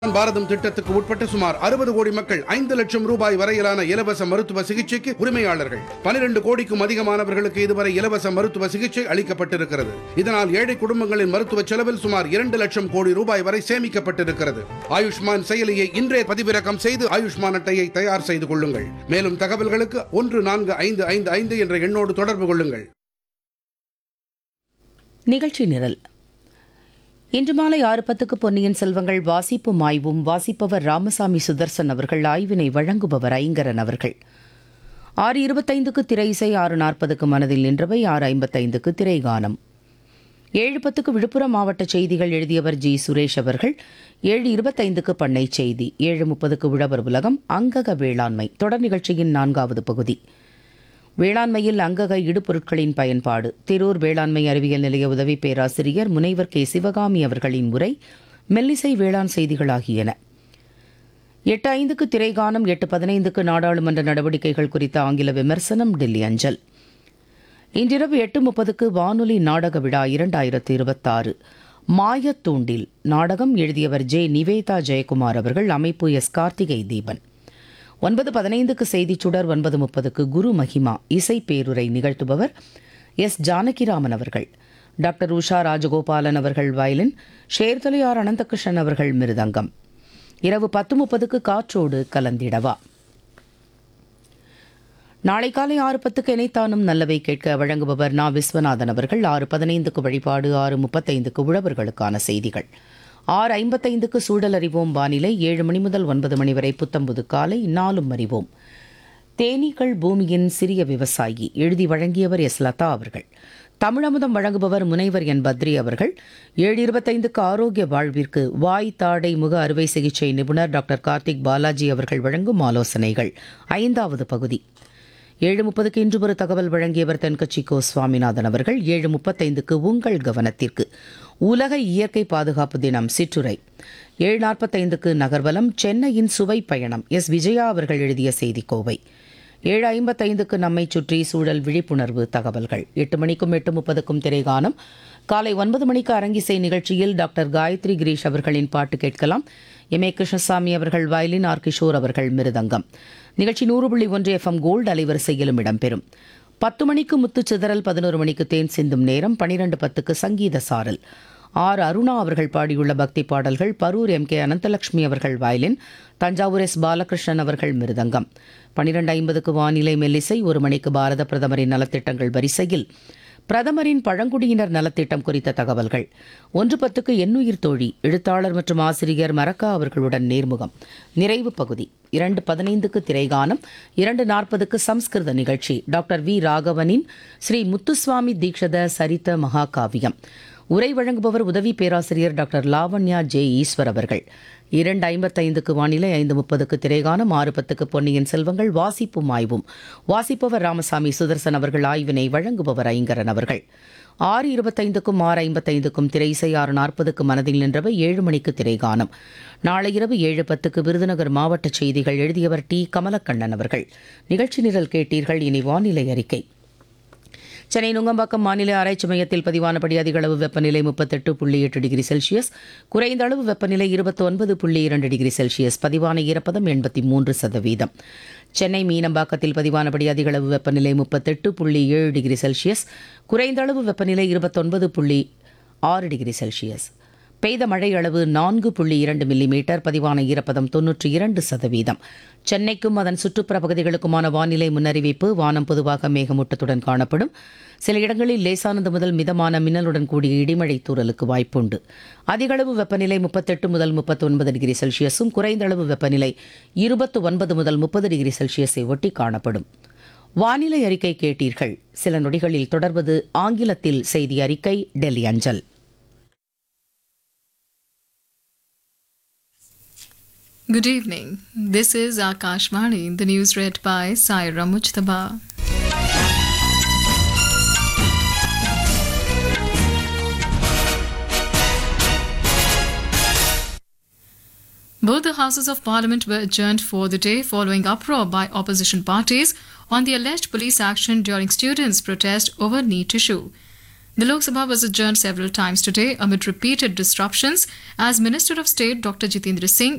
பாரதம் திட்டத்துக்கு உட்பட்ட சுமார் அறுபது கோடி மக்கள் ஐந்து லட்சம் ரூபாய் வரையிலான இலவச மருத்துவ சிகிச்சைக்கு உரிமையாளர்கள் பனிரெண்டு கோடிக்கும் அதிகமானவர்களுக்கு இதுவரை இலவச மருத்துவ சிகிச்சை அளிக்கப்பட்டிருக்கிறது இதனால் ஏழை குடும்பங்களின் மருத்துவ செலவில் சுமார் இரண்டு லட்சம் கோடி ரூபாய் வரை சேமிக்கப்பட்டிருக்கிறது ஆயுஷ்மான் செயலியை இன்றே பதிவிறக்கம் செய்து ஆயுஷ்மான் அட்டையை தயார் செய்து கொள்ளுங்கள் மேலும் தகவல்களுக்கு ஒன்று நான்கு ஐந்து ஐந்து ஐந்து என்ற எண்ணோடு தொடர்பு கொள்ளுங்கள் நிகழ்ச்சி நிரல் இன்று மாலை ஆறு பத்துக்கு பொன்னியின் செல்வங்கள் வாசிப்பும் ஆய்வும் வாசிப்பவர் ராமசாமி சுதர்சன் அவர்கள் ஆய்வினை வழங்குபவர் ஐங்கரன் அவர்கள் ஆறு இருபத்தைந்துக்கு திரை இசை ஆறு நாற்பதுக்கு மனதில் நின்றவை ஆறு ஐம்பத்தைந்துக்கு திரைகானம் ஏழு பத்துக்கு விழுப்புரம் மாவட்ட செய்திகள் எழுதியவர் ஜி சுரேஷ் அவர்கள் ஏழு இருபத்தைந்துக்கு பண்ணை செய்தி ஏழு முப்பதுக்கு உழவர் உலகம் அங்கக வேளாண்மை தொடர் நிகழ்ச்சியின் நான்காவது பகுதி வேளாண்மையில் அங்கக இடுபொருட்களின் பயன்பாடு திரூர் வேளாண்மை அறிவியல் நிலைய உதவி பேராசிரியர் முனைவர் கே சிவகாமி அவர்களின் உரை மெல்லிசை வேளாண் செய்திகள் ஆகியன எட்டு ஐந்துக்கு திரைகானம் எட்டு பதினைந்துக்கு நாடாளுமன்ற நடவடிக்கைகள் குறித்த ஆங்கில விமர்சனம் டெல்லி அஞ்சல் இன்றிரவு எட்டு முப்பதுக்கு வானொலி நாடக விழா இரண்டாயிரத்து இருபத்தாறு மாயத்தூண்டில் நாடகம் எழுதியவர் ஜே நிவேதா ஜெயக்குமார் அவர்கள் அமைப்பு எஸ் கார்த்திகை தீபன் ஒன்பது பதினைந்துக்கு செய்திச் சுடர் ஒன்பது முப்பதுக்கு குரு மகிமா இசை பேருரை நிகழ்த்துபவர் எஸ் ஜானகிராமன் அவர்கள் டாக்டர் உஷா ராஜகோபாலன் அவர்கள் வயலின் ஷேர்தலையார் அனந்தகிருஷ்ணன் அவர்கள் மிருதங்கம் இரவு பத்து முப்பதுக்கு காற்றோடு கலந்திடவா நாளை காலை ஆறு பத்துக்கு இணைத்தானும் நல்லவை கேட்க வழங்குபவர் நா விஸ்வநாதன் அவர்கள் ஆறு பதினைந்துக்கு வழிபாடு ஆறு முப்பத்தைந்துக்கு உழவர்களுக்கான செய்திகள் ஆறு ஐம்பத்தைந்துக்கு சூழல் அறிவோம் வானிலை ஏழு மணி முதல் ஒன்பது மணி வரை புத்தம்புது காலை நாளும் அறிவோம் தேனீக்கள் பூமியின் சிறிய விவசாயி எழுதி வழங்கியவர் எஸ் லதா அவர்கள் தமிழமுதம் வழங்குபவர் முனைவர் என் பத்ரி அவர்கள் ஏழு இருபத்தைந்துக்கு ஆரோக்கிய வாழ்விற்கு வாய் தாடை முக அறுவை சிகிச்சை நிபுணர் டாக்டர் கார்த்திக் பாலாஜி அவர்கள் வழங்கும் ஆலோசனைகள் ஐந்தாவது பகுதி ஏழு முப்பதுக்கு இன்று ஒரு தகவல் வழங்கியவர் தென்கட்சி கோ சுவாமிநாதன் அவர்கள் ஏழு முப்பத்தைந்துக்கு உங்கள் கவனத்திற்கு உலக இயற்கை பாதுகாப்பு தினம் சிற்றுரை ஏழு நாற்பத்தைந்துக்கு நகர்வலம் சென்னையின் சுவை பயணம் எஸ் விஜயா அவர்கள் எழுதிய செய்திக்கோவை ஏழு ஐம்பத்தைந்துக்கு நம்மை சுற்றி சூழல் விழிப்புணர்வு தகவல்கள் எட்டு மணிக்கும் எட்டு முப்பதுக்கும் திரைகானம் காலை ஒன்பது மணிக்கு அரங்கிசை நிகழ்ச்சியில் டாக்டர் காயத்ரி கிரீஷ் அவர்களின் பாட்டு கேட்கலாம் எம் ஏ கிருஷ்ணசாமி அவர்கள் வயலின் ஆர் கிஷோர் அவர்கள் மிருதங்கம் நிகழ்ச்சி நூறு புள்ளி ஒன்று எஃப்எம் கோல்டு அலைவரிசையிலும் இடம்பெறும் பத்து மணிக்கு முத்து சிதறல் பதினோரு மணிக்கு தேன் சிந்தும் நேரம் பனிரெண்டு பத்துக்கு சங்கீத சாரல் ஆர் அருணா அவர்கள் பாடியுள்ள பக்தி பாடல்கள் பரூர் எம் கே அனந்தலட்சுமி அவர்கள் வயலின் தஞ்சாவூர் எஸ் பாலகிருஷ்ணன் அவர்கள் மிருதங்கம் பனிரெண்டு ஐம்பதுக்கு வானிலை மெல்லிசை ஒரு மணிக்கு பாரத பிரதமரின் நலத்திட்டங்கள் வரிசையில் பிரதமரின் பழங்குடியினர் நலத்திட்டம் குறித்த தகவல்கள் ஒன்று பத்துக்கு எண்ணுயிர் தோழி எழுத்தாளர் மற்றும் ஆசிரியர் மரக்கா அவர்களுடன் நேர்முகம் நிறைவு பகுதி இரண்டு பதினைந்துக்கு திரைகானம் இரண்டு நாற்பதுக்கு சம்ஸ்கிருத நிகழ்ச்சி டாக்டர் வி ராகவனின் ஸ்ரீ முத்துசுவாமி தீக்ஷத சரித மகாகாவியம் உரை வழங்குபவர் உதவி பேராசிரியர் டாக்டர் லாவண்யா ஜே ஈஸ்வர் அவர்கள் இரண்டு ஐம்பத்தைந்துக்கு வானிலை ஐந்து முப்பதுக்கு திரைகானம் ஆறு பத்துக்கு பொன்னியின் செல்வங்கள் வாசிப்பும் ஆய்வும் வாசிப்பவர் ராமசாமி சுதர்சன் அவர்கள் ஆய்வினை வழங்குபவர் ஐங்கரன் அவர்கள் ஆறு இருபத்தைந்துக்கும் ஆறு ஐம்பத்தைந்துக்கும் திரை இசை ஆறு நாற்பதுக்கு மனதில் நின்றவை ஏழு மணிக்கு திரைகானம் நாளை இரவு ஏழு பத்துக்கு விருதுநகர் மாவட்ட செய்திகள் எழுதியவர் டி கமலக்கண்ணன் அவர்கள் நிகழ்ச்சி நிரல் கேட்டீர்கள் இனி வானிலை அறிக்கை சென்னை நுங்கம்பாக்கம் வானிலை ஆராய்ச்சி மையத்தில் பதிவானபடி அதிக அளவு வெப்பநிலை முப்பத்தெட்டு புள்ளி எட்டு டிகிரி செல்சியஸ் குறைந்த அளவு வெப்பநிலை இருபத்தி ஒன்பது புள்ளி இரண்டு டிகிரி செல்சியஸ் பதிவான ஈரப்பதம் எண்பத்தி மூன்று சதவீதம் சென்னை மீனம்பாக்கத்தில் பதிவானபடி அதிக அளவு வெப்பநிலை முப்பத்தெட்டு புள்ளி ஏழு டிகிரி செல்சியஸ் குறைந்த அளவு வெப்பநிலை இருபத்தொன்பது புள்ளி ஆறு டிகிரி செல்சியஸ் பெய்த மழை அளவு நான்கு புள்ளி இரண்டு மில்லிமீட்டர் பதிவான ஈரப்பதம் தொன்னூற்றி இரண்டு சதவீதம் சென்னைக்கும் அதன் சுற்றுப்புற பகுதிகளுக்குமான வானிலை முன்னறிவிப்பு வானம் பொதுவாக மேகமூட்டத்துடன் காணப்படும் சில இடங்களில் லேசானது முதல் மிதமான மின்னலுடன் கூடிய இடிமழை தூறலுக்கு வாய்ப்புண்டு அதிகளவு வெப்பநிலை முப்பத்தெட்டு முதல் முப்பத்தொன்பது டிகிரி செல்சியஸும் குறைந்த அளவு வெப்பநிலை இருபத்து ஒன்பது முதல் முப்பது டிகிரி செல்சியஸை ஒட்டி காணப்படும் வானிலை அறிக்கை கேட்டீர்கள் சில நொடிகளில் தொடர்வது ஆங்கிலத்தில் செய்தி அறிக்கை டெல்லி அஞ்சல் Good evening. This is Akashvani, the news read by Saira Mujtaba. Both the houses of parliament were adjourned for the day following uproar by opposition parties on the alleged police action during students' protest over need issue. The Lok Sabha was adjourned several times today amid repeated disruptions as Minister of State Dr. Jitendra Singh